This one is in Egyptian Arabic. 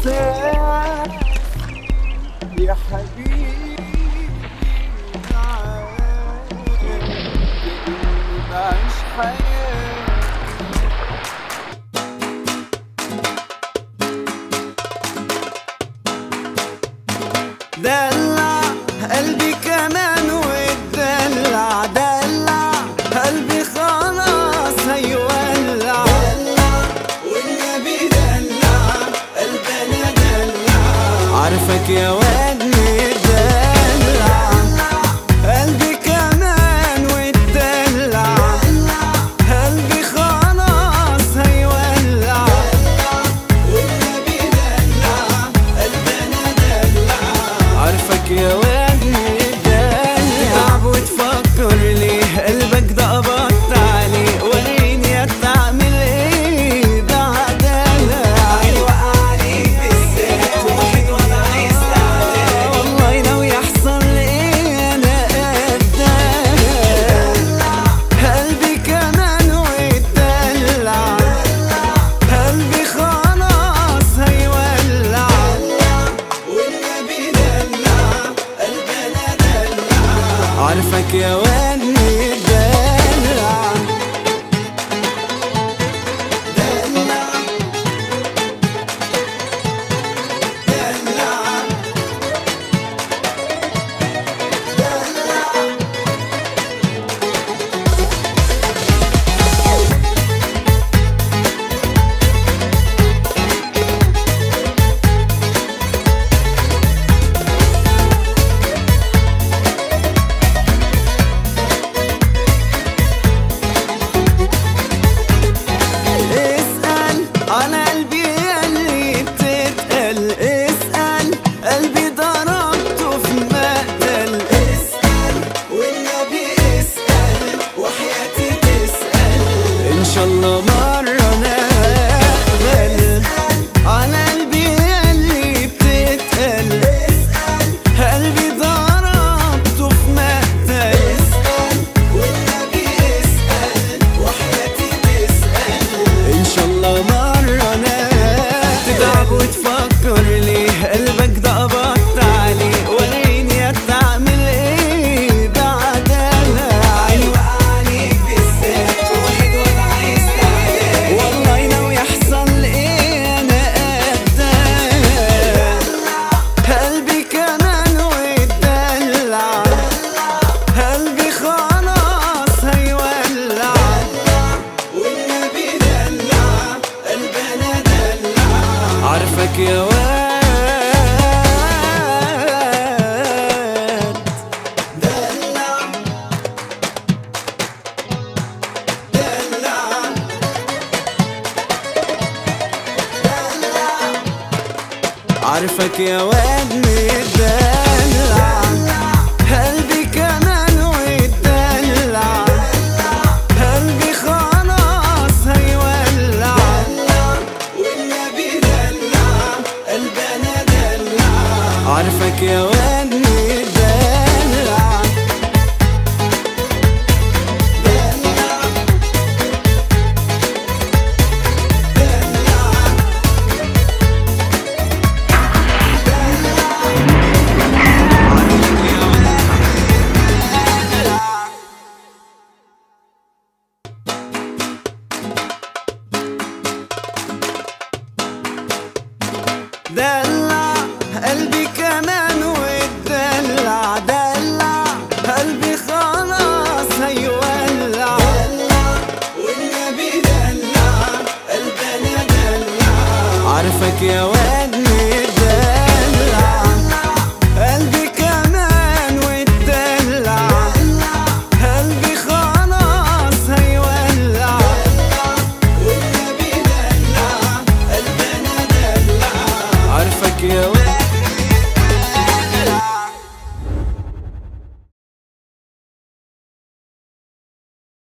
تنساه يا حبيبي بعيش حياتي دلع قلبي كمان واتدلع دلع قلبي خلاص هيولع دلع والنبي دلع قلبنا دلع عارفك يا واد مدلع قلبي كمان واتدلع قلبي خلاص هيولع والنبي دلع قلبنا دلع عارفك يا واد مدلع وتفكر ليه قلبك ده قبضت عليه وريني تعمل ايه بعدها وقع عليك بالذات واحد وانا عايز والله لو يحصل ايه انا قدها قلبي كمان واتدلع قلبي خلاص هيولع والنبي دلع قلبنا دلع عارفك يا واد مدلع دلع دلع اسأل عن قلبي اللي بتتقل اسأل قلبي ضربته في مقتل اسأل والنبي اسأل وحياتي تسأل ان شاء الله مرة نقبل عن قلبي اللي بتتقل اسأل قلبي ضربته في مقتل اسأل والنبي اسأل وحياتي تسأل ان شاء الله مرة ناس تتعب وتفكر ليه قلبك ده قبضت عليه وريني تعمل ايه بعدها عيني وقع عليك بالذات واحد وانا عايز عليه والله لو يحصل ايه انا قدها قلبي كمان واتدلع قلبي خلاص هيولع والنبي دلع قلبنا دلع عارفك يا واد دلع دلع عارفك يا واد مدلع قلبي كمان واتدلع قلبي خلاص هيولع والنبي دلع قلبنا دلع عارفك يا واد مدلع دلع دلع دلع قلبي كمان واتدلع دلع قلبي خلاص هيولع دلع والنبي دلع قلبنا دلع عارفك يا واد